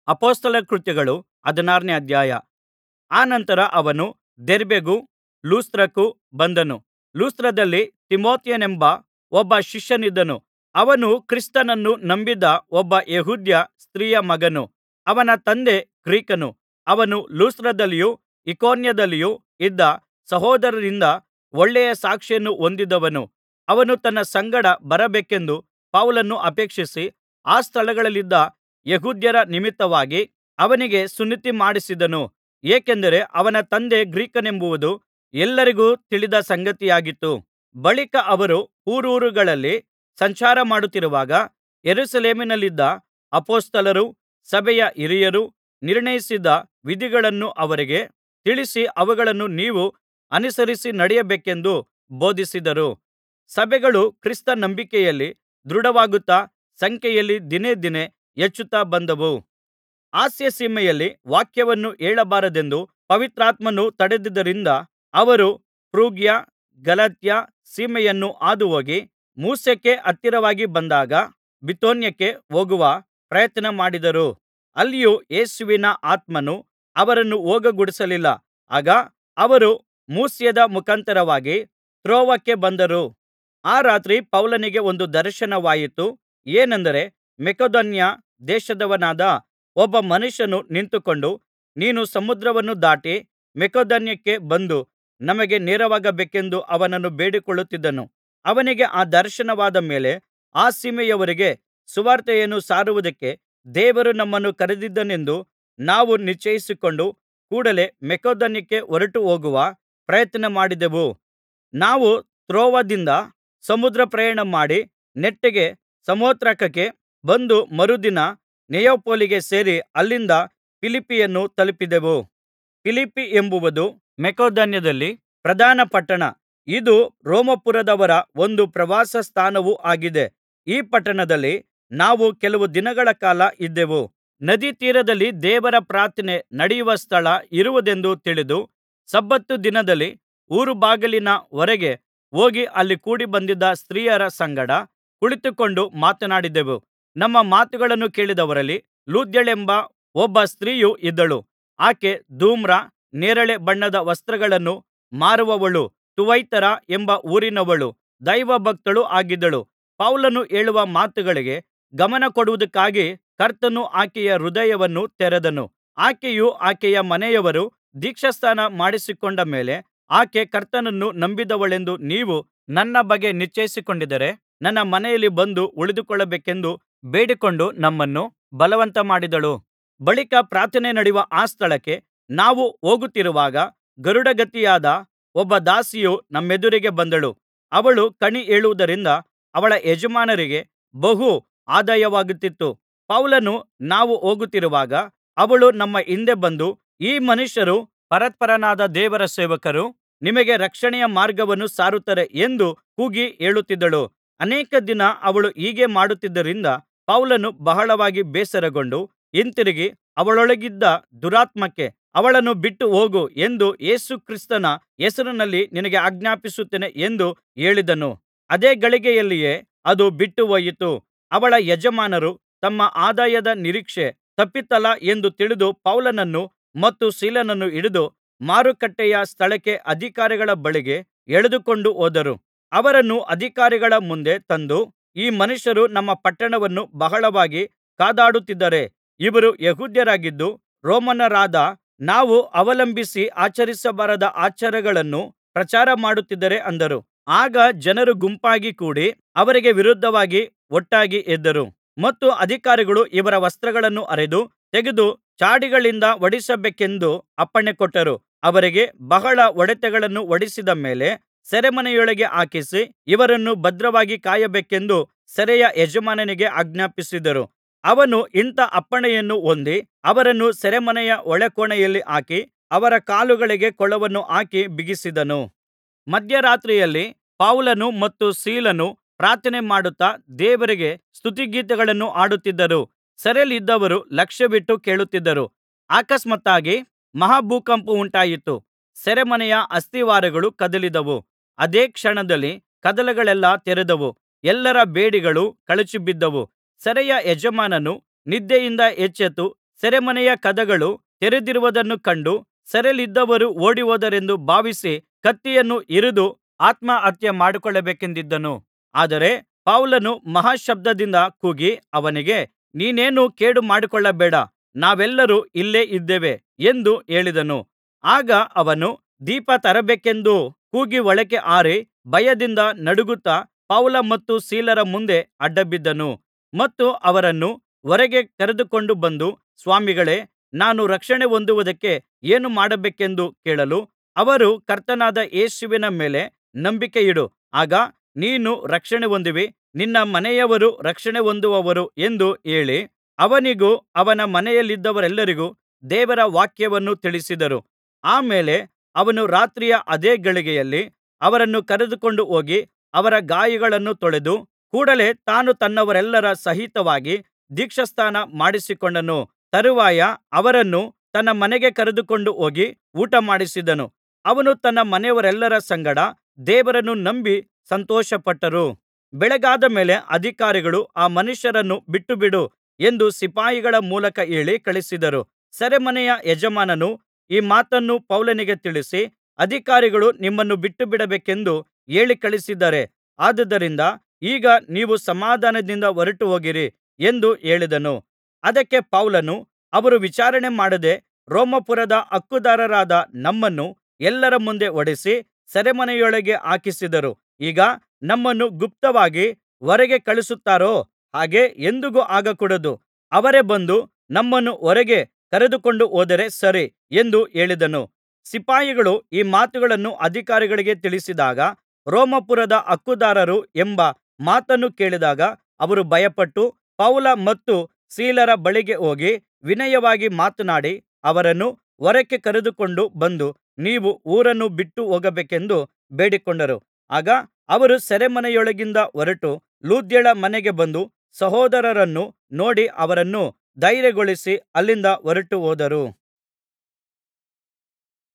ಅಪೊಸ್ತಲರ ಕೃತ್ಯಗಳು ಹದಿನಾರನೇ ಅಧ್ಯಾಯ ಅನಂತರ ಅವನು ದೆರ್ಬೆಗೂ ಲುಸ್ತ್ರಕ್ಕೂ ಬಂದನು ಲುಸ್ತ್ರದಲ್ಲಿ ತಿಮೊಥೆಯನೆಂಬ ಒಬ್ಬ ಶಿಷ್ಯನಿದ್ದನು ಅವನು ಕ್ರಿಸ್ತನನ್ನು ನಂಬಿದ್ದ ಒಬ್ಬ ಯೆಹೂದ್ಯ ಸ್ತ್ರೀಯ ಮಗನು ಅವನ ತಂದೆ ಗ್ರೀಕನು ಅವನು ಲುಸ್ತ್ರದಲ್ಲಿಯೂ ಇಕೋನ್ಯದಲ್ಲಿಯೂ ಇದ್ದ ಸಹೋದರರಿಂದ ಒಳ್ಳೆಯ ಸಾಕ್ಷಿಯನ್ನು ಹೊಂದಿದ್ದವನು ಅವನು ತನ್ನ ಸಂಗಡ ಬರಬೇಕೆಂದು ಪೌಲನನ್ನು ಅಪೇಕ್ಷಿಸಿ ಆ ಸ್ಥಳಗಳಲ್ಲಿದ್ದ ಯೆಹೂದ್ಯರ ನಿಮಿತ್ತವಾಗಿ ಅವನಿಗೆ ಸುನ್ನತಿಮಾಡಿಸಿದನು ಏಕೆಂದರೆ ಅವನ ತಂದೆ ಗ್ರೀಕನೆಂಬುದು ಎಲ್ಲರಿಗೂ ತಿಳಿದ ಸಂಗತಿಯಾಗಿತ್ತು ಬಳಿಕ ಅವರು ಊರೂರುಗಳಲ್ಲಿ ಸಂಚಾರಮಾಡುತ್ತಿರುವಾಗ ಯೆರೂಸಲೇಮಿನಲ್ಲಿದ್ದ ಅಪೊಸ್ತಲರೂ ಸಭೆಯ ಹಿರಿಯರೂ ನಿರ್ಣಯಿಸಿದ್ದ ವಿಧಿಗಳನ್ನು ಅವರಿಗೆ ತಿಳಿಸಿ ಅವುಗಳನ್ನು ನೀವು ಅನುಸರಿಸಿ ನಡೆಯಬೇಕೆಂದು ಬೋಧಿಸಿದರು ಸಭೆಗಳು ಕ್ರಿಸ್ತ ನಂಬಿಕೆಯಲ್ಲಿ ದೃಢವಾಗುತ್ತಾ ಸಂಖ್ಯೆಯಲ್ಲಿ ದಿನೇ ದಿನೇ ಹೆಚ್ಚುತ್ತಾ ಬಂದವು ಆಸ್ಯಸೀಮೆಯಲ್ಲಿ ವಾಕ್ಯವನ್ನು ಹೇಳಬಾರದೆಂದು ಪವಿತ್ರಾತ್ಮನು ತಡೆದ್ದುದರಿಂದ ಅವರು ಫ್ರುಗ್ಯ ಗಲಾತ್ಯ ಸೀಮೆಯನ್ನು ಹಾದುಹೋಗಿ ಮುಸ್ಯಕ್ಕೆ ಹತ್ತಿರವಾಗಿ ಬಂದಾಗ ಬಿಥುನ್ಯಕ್ಕೆ ಹೋಗುವ ಪ್ರಯತ್ನಮಾಡಿದರು ಅಲ್ಲಿಯೂ ಯೇಸುವಿನ ಆತ್ಮನು ಅವರನ್ನು ಹೋಗಗೊಡಿಸಲಿಲ್ಲ ಆಗ ಅವರು ಮುಸ್ಯದ ಮುಖಾಂತರವಾಗಿ ತ್ರೋವಕ್ಕೆ ಬಂದರು ಆ ರಾತ್ರಿ ಪೌಲನಿಗೆ ಒಂದು ದರ್ಶನವಾಯಿತು ಏನೆಂದರೆ ಮಕೆದೋನ್ಯ ದೇಶದವನಾದ ಒಬ್ಬ ಮನುಷ್ಯನು ನಿಂತುಕೊಂಡು ನೀನು ಸಮುದ್ರವನ್ನು ದಾಟಿ ಮಕೆದೋನ್ಯಕ್ಕೆ ಬಂದು ನಮಗೆ ನೆರವಾಗಬೇಕೆಂದು ಅವನನ್ನು ಬೇಡಿಕೊಳ್ಳುತ್ತಿದ್ದನು ಅವನಿಗೆ ಆ ದರ್ಶನವಾದ ಮೇಲೆ ಆ ಸೀಮೆಯವರೆಗೆ ಸುವಾರ್ತೆಯನ್ನು ಸಾರುವುದಕ್ಕೆ ದೇವರು ನಮ್ಮನ್ನು ಕರೆದಿದ್ದಾನೆಂದು ನಾವು ನಿಶ್ಚಯಿಸಿಕೊಂಡು ಕೂಡಲೆ ಮಕೆದೋನ್ಯಕ್ಕೆ ಹೊರಟುಹೋಗುವ ಪ್ರಯತ್ನಮಾಡಿದೆವು ನಾವು ತ್ರೋವದಿಂದ ಸಮುದ್ರ ಪ್ರಯಾಣಮಾಡಿ ನೆಟ್ಟಗೆ ಸಮೊಥ್ರಾಕೆಗೆ ಬಂದು ಮರುದಿನ ನೆಯಾಪೊಲಿಗೆ ಸೇರಿ ಅಲ್ಲಿಂದ ಫಿಲಿಪ್ಪಿಯನ್ನು ತಲುಪಿದೆವು ಫಿಲಿಪ್ಪಿ ಎಂಬುದು ಮಕೆದೋನ್ಯದಲ್ಲಿ ಪ್ರಧಾನ ಪಟ್ಟಣ ಇದು ರೋಮಾಪುರದವರ ಒಂದು ಪ್ರವಾಸ ಸ್ಥಾನವೂ ಆಗಿದೆ ಈ ಪಟ್ಟಣದಲ್ಲಿ ನಾವು ಕೆಲವು ದಿನಗಳ ಕಾಲ ಇದ್ದೆವು ನದಿತೀರದಲ್ಲಿ ದೇವರ ಪ್ರಾರ್ಥನೆ ನಡೆಯುವ ಸ್ಥಳ ಇರುವುದೆಂದು ತಿಳಿದು ಸಬ್ಬತ್ ದಿನದಲ್ಲಿ ಊರುಬಾಗಿಲಿನ ಹೊರಗೆ ಹೋಗಿ ಅಲ್ಲಿ ಕೂಡಿಬಂದಿದ್ದ ಸ್ತ್ರೀಯರ ಸಂಗಡ ಕುಳಿತುಕೊಂಡು ಮಾತನಾಡಿದೆವು ನಮ್ಮ ಮಾತುಗಳನ್ನು ಕೇಳಿದವರಲ್ಲಿ ಲುದ್ಯಳೆಂಬ ಒಬ್ಬ ಸ್ತ್ರೀಯು ಇದ್ದಳು ಆಕೆ ಧೂಮ್ರ ನೇರಳೆ ಬಣ್ಣದ ವಸ್ತ್ರಗಳನ್ನು ಮಾರುವವಳೂ ಥುವತೈರ ಎಂಬ ಊರಿನವಳೂ ದೈವಭಕ್ತಳೂ ಆಗಿದ್ದಳು ಪೌಲನು ಹೇಳುವ ಮಾತುಗಳಿಗೆ ಗಮನಕೊಡುವುದಕ್ಕಾಗಿ ಕರ್ತನು ಆಕೆಯ ಹೃದಯವನ್ನು ತೆರೆದನು ಆಕೆಯೂ ಆಕೆಯ ಮನೆಯವರೂ ದೀಕ್ಷಾಸ್ನಾನ ಮಾಡಿಸಿಕೊಂಡ ಮೇಲೆ ಆಕೆ ಕರ್ತನನ್ನು ನಂಬಿದವಳೆಂದು ನೀವು ನನ್ನ ಬಗ್ಗೆ ನಿಶ್ಚಯಿಸಿಕೊಂಡಿದ್ದರೆ ನನ್ನ ಮನೆಯಲ್ಲಿ ಬಂದು ಉಳಿದುಕೊಳ್ಳಬೇಕೆಂದು ಬೇಡಿಕೊಂಡು ನಮ್ಮನ್ನು ಬಲವಂತಮಾಡಿದಳು ಬಳಿಕ ಪ್ರಾರ್ಥನೆ ನಡೆಯುವ ಆ ಸ್ಥಳಕ್ಕೆ ನಾವು ಹೋಗುತ್ತಿರುವಾಗ ಗರುಡಗತಿಯಾದ ಒಬ್ಬ ದಾಸಿಯು ನಮ್ಮೆದುರಿಗೆ ಬಂದಳು ಅವಳು ಕಣಿ ಹೇಳುವುದರಿಂದ ಅವಳ ಯಜಮಾನರಿಗೆ ಬಹು ಆದಾಯವಾಗುತ್ತಿತ್ತು ಪೌಲನು ನಾವು ಹೋಗುತ್ತಿರುವಾಗ ಅವಳು ನಮ್ಮ ಹಿಂದೆ ಬಂದು ಈ ಮನುಷ್ಯರು ಪರಾತ್ಪರನಾದ ದೇವರ ಸೇವಕರು ನಿಮಗೆ ರಕ್ಷಣೆಯ ಮಾರ್ಗವನ್ನು ಸಾರುತ್ತಾರೆ ಎಂದು ಕೂಗಿ ಹೇಳುತ್ತಿದ್ದಳು ಅನೇಕ ದಿನ ಅವಳು ಹೀಗೆ ಮಾಡುತ್ತಿದ್ದರಿಂದ ಪೌಲನು ಬಹಳವಾಗಿ ಬೇಸರಗೊಂಡು ಹಿಂತಿರುಗಿ ಅವಳೊಳಗಿದ್ದ ದುರಾತ್ಮಕ್ಕೆ ಅವಳನ್ನು ಬಿಟ್ಟು ಹೋಗು ಎಂದು ಯೇಸು ಕ್ರಿಸ್ತನ ಹೆಸರಿನಲ್ಲಿ ನಿನಗೆ ಆಜ್ಞಾಪಿಸುತ್ತೇನೆ ಎಂದು ಹೇಳಿದನು ಅದೇ ಗಳಿಗೆಯಲ್ಲಿಯೇ ಅದು ಬಿಟ್ಟುಹೋಯಿತು ಅವಳ ಯಜಮಾನರು ತಮ್ಮ ಆದಾಯದ ನಿರೀಕ್ಷೆ ತಪ್ಪಿತಲ್ಲಾ ಎಂದು ತಿಳಿದು ಪೌಲನನ್ನು ಮತ್ತು ಸೀಲನನ್ನು ಹಿಡಿದು ಮಾರುಕಟ್ಟೆಯ ಸ್ಥಳಕ್ಕೆ ಅಧಿಕಾರಿಗಳ ಬಳಿಗೆ ಎಳೆದುಕೊಂಡು ಹೋದರು ಅವರನ್ನು ಅಧಿಕಾರಿಗಳ ಮುಂದೆ ತಂದು ಈ ಮನುಷ್ಯರು ನಮ್ಮ ಪಟ್ಟಣವನ್ನು ಬಹಳವಾಗಿ ಕದಡುತ್ತಿದ್ದಾರೆ ಇವರು ಯೆಹೂದ್ಯರಾಗಿದ್ದು ರೋಮನ್ನರಾದ ನಾವು ಅವಲಂಬಿಸಿ ಆಚರಿಸಬಾರದ ಆಚಾರಗಳನ್ನು ಪ್ರಚಾರಮಾಡುತ್ತಿದ್ದಾರೆ ಅಂದರು ಆಗ ಜನರು ಗುಂಪಾಗಿ ಕೂಡಿ ಅವರಿಗೆ ವಿರುದ್ಧವಾಗಿ ಒಟ್ಟಾಗಿ ಎದ್ದರು ಮತ್ತು ಅಧಿಕಾರಿಗಳು ಇವರ ವಸ್ತ್ರಗಳನ್ನು ಹರಿದು ತೆಗೆದು ಚಾಡಿಗಳಿಂದ ಹೊಡಿಸಬೇಕೆಂದು ಅಪ್ಪಣೆಕೊಟ್ಟರು ಅವರಿಗೆ ಬಹಳ ಹೊಡೆತಗಳನ್ನು ಹೊಡಿಸಿದ ಮೇಲೆ ಸೆರೆಮನೆಯೊಳಗೆ ಹಾಕಿಸಿ ಇವರನ್ನು ಭದ್ರವಾಗಿ ಕಾಯಬೇಕೆಂದು ಸೆರೆಯ ಯಜಮಾನನಿಗೆ ಆಜ್ಞಾಪಿಸಿದರು ಅವನು ಇಂಥ ಅಪ್ಪಣೆಯನ್ನು ಹೊಂದಿ ಅವರನ್ನು ಸೆರೆಮನೆಯ ಒಳಕೋಣೆಯಲ್ಲಿ ಹಾಕಿ ಅವರ ಕಾಲುಗಳಿಗೆ ಕೊಳವನ್ನು ಹಾಕಿ ಬಿಗಿಸಿದನು ಮಧ್ಯರಾತ್ರಿಯಲ್ಲಿ ಪೌಲನು ಮತ್ತು ಸೀಲನು ಪ್ರಾರ್ಥನೆ ಮಾಡುತ್ತಾ ದೇವರಿಗೆ ಸ್ತುತಿಗೀತೆಗಳನ್ನು ಹಾಡುತ್ತಿದ್ದರು ಸೆರೆಯಲ್ಲಿದ್ದವರು ಲಕ್ಷ್ಯವಿಟ್ಟು ಕೇಳುತ್ತಿದ್ದರು ಅಕಸ್ಮಾತ್ತಾಗಿ ಮಹಾಭೂಕಂಪವುಂಟಾಯಿತು ಸೆರೆಮನೆಯ ಅಸ್ತಿವಾರಗಳು ಕದಲಿದವು ಅದೇ ಕ್ಷಣದಲ್ಲಿ ಕದಗಳೆಲ್ಲಾ ತೆರೆದವು ಎಲ್ಲರ ಬೇಡಿಗಳು ಕಳಚಿಬಿದ್ದವು ಸೆರೆಯ ಯಜಮಾನನು ನಿದ್ದೆಯಿಂದ ಎಚ್ಚೆತ್ತು ಸೆರೆಮನೆಯ ಕದಗಳು ತೆರೆದಿರುವುದನ್ನು ಕಂಡು ಸೆರೆಯಲ್ಲಿದ್ದವರು ಓಡಿಹೋದರೆಂದು ಭಾವಿಸಿ ಕತ್ತಿಯನ್ನು ಹಿರಿದು ಆತ್ಮಹತ್ಯೆ ಮಾಡಿಕೊಳ್ಳಬೇಕೆಂದಿದ್ದನು ಆದರೆ ಪೌಲನು ಮಹಾಶಬ್ದದಿಂದ ಕೂಗಿ ಅವನಿಗೆ ನೀನೇನೂ ಕೇಡು ಮಾಡಿಕೊಳ್ಳಬೇಡ ನಾವೆಲ್ಲರೂ ಇಲ್ಲೇ ಇದ್ದೇವೆ ಎಂದು ಹೇಳಿದನು ಆಗ ಅವನು ದೀಪ ತರಬೇಕೆಂದು ಕೂಗಿ ಒಳಕ್ಕೆ ಹಾರಿ ಭಯದಿಂದ ನಡುಗುತ್ತಾ ಪೌಲ ಮತ್ತು ಸೀಲರ ಮುಂದೆ ಅಡ್ಡಬಿದ್ದನು ಮತ್ತು ಅವರನ್ನು ಹೊರಗೆ ಕರೆದುಕೊಂಡು ಬಂದು ಸ್ವಾಮಿಗಳೇ ನಾನು ರಕ್ಷಣೆ ಹೊಂದುವುದಕ್ಕೆ ಏನು ಮಾಡಬೇಕೆಂದು ಕೇಳಲು ಅವರು ಕರ್ತನಾದ ಯೇಸುವಿನ ಮೇಲೆ ನಂಬಿಕೆಯಿಡು ಆಗ ನೀನು ರಕ್ಷಣೆ ಹೊಂದುವಿ ನಿನ್ನ ಮನೆಯವರೂ ರಕ್ಷಣೆ ಹೊಂದುವರು ಎಂದು ಹೇಳಿ ಅವನಿಗೂ ಅವನ ಮನೆಯಲ್ಲಿದ್ದವರೆಲ್ಲರಿಗೂ ದೇವರ ವಾಕ್ಯವನ್ನು ತಿಳಿಸಿದರು ಆ ಮೇಲೆ ಅವನು ರಾತ್ರಿಯ ಅದೇ ಗಳಿಗೆಯಲ್ಲಿ ಅವರನ್ನು ಕರೆದುಕೊಂಡು ಹೋಗಿ ಅವರ ಗಾಯಗಳನ್ನು ತೊಳೆದು ಕೂಡಲೆ ತಾನು ತನ್ನವರೆಲ್ಲರ ಸಹಿತವಾಗಿ ದೀಕ್ಷಾಸ್ನಾನ ಮಾಡಿಸಿಕೊಂಡನು ತರುವಾಯ ಅವರನ್ನು ತನ್ನ ಮನೆಗೆ ಕರೆದುಕೊಂಡು ಹೋಗಿ ಊಟಮಾಡಿಸಿದನು ಅವನು ತನ್ನ ಮನೆಯವರೆಲ್ಲರ ಸಂಗಡ ದೇವರನ್ನು ನಂಬಿ ಸಂತೋಷಪಟ್ಟರು ಬೆಳಗಾದ ಮೇಲೆ ಅಧಿಕಾರಿಗಳು ಆ ಮನುಷ್ಯರನ್ನು ಬಿಟ್ಟುಬಿಡು ಎಂದು ಸಿಪಾಯಿಗಳ ಮೂಲಕ ಹೇಳಿ ಕಳುಹಿಸಿದರು ಸೆರೆಮನೆಯ ಯಜಮಾನನು ಈ ಮಾತನ್ನು ಪೌಲನಿಗೆ ತಿಳಿಸಿ ಅಧಿಕಾರಿಗಳು ನಿಮ್ಮನ್ನು ಬಿಟ್ಟುಬಿಡಬೇಕೆಂದು ಹೇಳಿ ಕಳುಹಿಸಿದ್ದಾರೆ ಆದುದರಿಂದ ಈಗ ನೀವು ಸಮಾಧಾನದಿಂದ ಹೊರಟುಹೋಗಿರಿ ಎಂದು ಹೇಳಿದನು ಅದಕ್ಕೆ ಪೌಲನು ಅವರು ವಿಚಾರಣೆ ಮಾಡದೆ ರೋಮಾಪುರದ ಹಕ್ಕುದಾರರಾದ ನಮ್ಮನ್ನು ಎಲ್ಲರ ಮುಂದೆ ಹೊಡಿಸಿ ಸೆರೆಮನೆಯೊಳಗೆ ಹಾಕಿಸಿದರು ಈಗ ನಮ್ಮನ್ನು ಗುಪ್ತವಾಗಿ ಹೊರಗೆ ಕಳುಹಿಸುತ್ತಾರೋ ಹಾಗೆ ಎಂದಿಗೂ ಆಗಕೂಡದು ಅವರೇ ಬಂದು ನಮ್ಮನ್ನು ಹೊರಗೆ ಕರೆದುಕೊಂಡು ಹೋದರೆ ಸರಿ ಎಂದು ಹೇಳಿದನು ಸಿಪಾಯಿಗಳು ಈ ಮಾತುಗಳನ್ನು ಅಧಿಕಾರಿಗಳಿಗೆ ತಿಳಿಸಿದಾಗ ರೋಮಾಪುರದ ಹಕ್ಕುದಾರರು ಎಂಬ ಮಾತನ್ನು ಕೇಳಿದಾಗ ಅವರು ಭಯಪಟ್ಟು ಪೌಲ ಮತ್ತು ಸೀಲರ ಬಳಿಗೆ ಹೋಗಿ ವಿನಯವಾಗಿ ಮಾತನಾಡಿ ಅವರನ್ನು ಹೊರಕ್ಕೆ ಕರೆದುಕೊಂಡು ಬಂದು ನೀವು ಊರನ್ನು ಬಿಟ್ಟು ಹೋಗಬೇಕೆಂದು ಬೇಡಿಕೊಂಡರು ಆಗ ಅವರು ಸೆರೆಮನೆಯೊಳಗಿಂದ ಹೊರಟು ಲುದ್ಯಳ ಮನೆಗೆ ಬಂದು ಸಹೋದರರನ್ನು ನೋಡಿ ಅವರನ್ನು ಧೈರ್ಯಗೊಳಿಸಿ ಅಲ್ಲಿಂದ ಹೊರಟುಹೋದರು